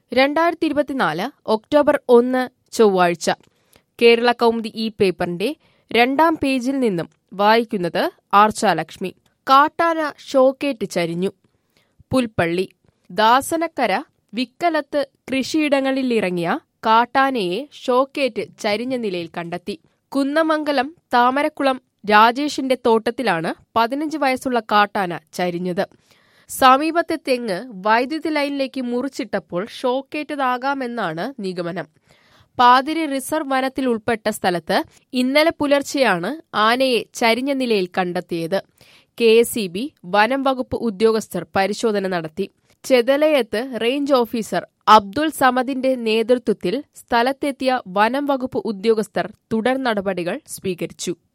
രണ്ടായിരത്തി ഇരുപത്തിനാല് ഒക്ടോബർ ഒന്ന് ചൊവ്വാഴ്ച കേരള കൗമുദി ഈ പേപ്പറിന്റെ രണ്ടാം പേജിൽ നിന്നും വായിക്കുന്നത് ആർച്ചാലക്ഷ്മി കാട്ടാന ഷോക്കേറ്റ് ചരിഞ്ഞു പുൽപ്പള്ളി ദാസനക്കര വിക്കലത്ത് കൃഷിയിടങ്ങളിലിറങ്ങിയ കാട്ടാനയെ ഷോക്കേറ്റ് ചരിഞ്ഞ നിലയിൽ കണ്ടെത്തി കുന്നമംഗലം താമരക്കുളം രാജേഷിന്റെ തോട്ടത്തിലാണ് പതിനഞ്ച് വയസ്സുള്ള കാട്ടാന ചരിഞ്ഞത് സമീപത്തെ തെങ്ങ് വൈദ്യുതി ലൈനിലേക്ക് മുറിച്ചിട്ടപ്പോൾ ഷോക്കേറ്റതാകാമെന്നാണ് നിഗമനം പാതിരി റിസർവ് വനത്തിൽ ഉൾപ്പെട്ട സ്ഥലത്ത് ഇന്നലെ പുലർച്ചെയാണ് ആനയെ ചരിഞ്ഞ നിലയിൽ കണ്ടെത്തിയത് കെ എസ് ഇ ബി വനം വകുപ്പ് ഉദ്യോഗസ്ഥർ പരിശോധന നടത്തി ചെതലയത്ത് റേഞ്ച് ഓഫീസർ അബ്ദുൾ സമദിന്റെ നേതൃത്വത്തിൽ സ്ഥലത്തെത്തിയ വനം വകുപ്പ് ഉദ്യോഗസ്ഥർ തുടർ നടപടികൾ സ്വീകരിച്ചു